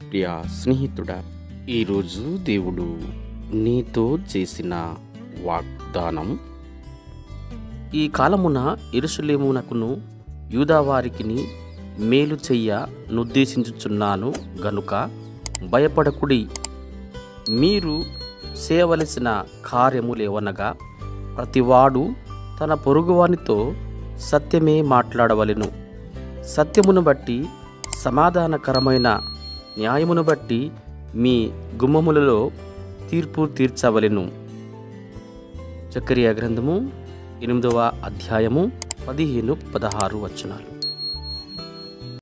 ప్రియ స్నేహితుడా ఈరోజు దేవుడు నీతో చేసిన వాగ్దానం ఈ కాలమున ఇరుషులేమునకును యూదావారికిని మేలు చెయ్య నుద్దేశించుచున్నాను గనుక భయపడకుడి మీరు చేయవలసిన కార్యములేవనగా ప్రతివాడు తన పొరుగువానితో సత్యమే మాట్లాడవలెను సత్యమును బట్టి సమాధానకరమైన న్యాయమును బట్టి మీ గుమ్మములలో తీర్పు తీర్చవలెను చక్రియ గ్రంథము ఎనిమిదవ అధ్యాయము పదిహేను పదహారు వచనాలు